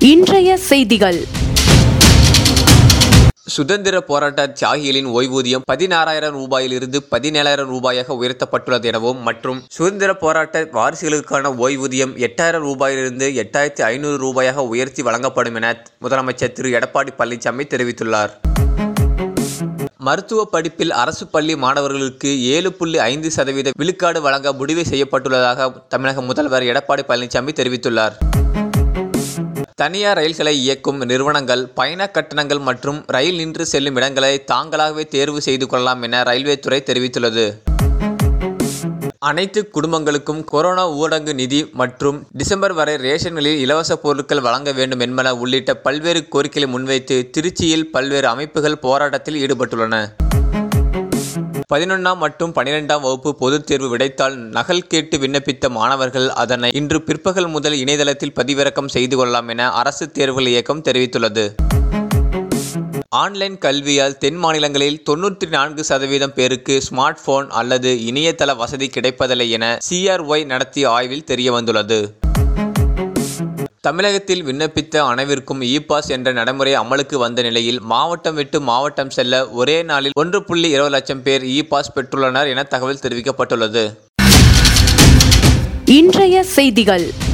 இன்றைய செய்திகள் சுதந்திர போராட்ட தியாகிகளின் ஓய்வூதியம் பதினாறாயிரம் ரூபாயிலிருந்து பதினேழாயிரம் ரூபாயாக உயர்த்தப்பட்டுள்ளது எனவும் மற்றும் சுதந்திர போராட்ட வாரிசுகளுக்கான ஓய்வூதியம் எட்டாயிரம் ரூபாயிலிருந்து எட்டாயிரத்தி ஐநூறு ரூபாயாக உயர்த்தி வழங்கப்படும் என முதலமைச்சர் திரு எடப்பாடி பழனிசாமி தெரிவித்துள்ளார் மருத்துவ படிப்பில் அரசு பள்ளி மாணவர்களுக்கு ஏழு புள்ளி ஐந்து சதவீத விழுக்காடு வழங்க முடிவு செய்யப்பட்டுள்ளதாக தமிழக முதல்வர் எடப்பாடி பழனிசாமி தெரிவித்துள்ளார் தனியார் ரயில்களை இயக்கும் நிறுவனங்கள் பயண கட்டணங்கள் மற்றும் ரயில் நின்று செல்லும் இடங்களை தாங்களாகவே தேர்வு செய்து கொள்ளலாம் என ரயில்வே துறை தெரிவித்துள்ளது அனைத்து குடும்பங்களுக்கும் கொரோனா ஊரடங்கு நிதி மற்றும் டிசம்பர் வரை ரேஷன்களில் இலவச பொருட்கள் வழங்க வேண்டும் என்பன உள்ளிட்ட பல்வேறு கோரிக்கைகளை முன்வைத்து திருச்சியில் பல்வேறு அமைப்புகள் போராட்டத்தில் ஈடுபட்டுள்ளன பதினொன்றாம் மற்றும் பனிரெண்டாம் வகுப்பு பொதுத் தேர்வு விடைத்தாள் நகல் கேட்டு விண்ணப்பித்த மாணவர்கள் அதனை இன்று பிற்பகல் முதல் இணையதளத்தில் பதிவிறக்கம் செய்து கொள்ளலாம் என அரசு தேர்வுகள் இயக்கம் தெரிவித்துள்ளது ஆன்லைன் கல்வியால் தென் மாநிலங்களில் தொன்னூற்றி நான்கு சதவீதம் பேருக்கு ஸ்மார்ட் போன் அல்லது இணையதள வசதி கிடைப்பதில்லை என சிஆர்ஒய் நடத்திய ஆய்வில் தெரியவந்துள்ளது தமிழகத்தில் விண்ணப்பித்த அனைவருக்கும் இ பாஸ் என்ற நடைமுறை அமலுக்கு வந்த நிலையில் மாவட்டம் விட்டு மாவட்டம் செல்ல ஒரே நாளில் ஒன்று புள்ளி இருபது லட்சம் பேர் இ பாஸ் பெற்றுள்ளனர் என தகவல் தெரிவிக்கப்பட்டுள்ளது இன்றைய செய்திகள்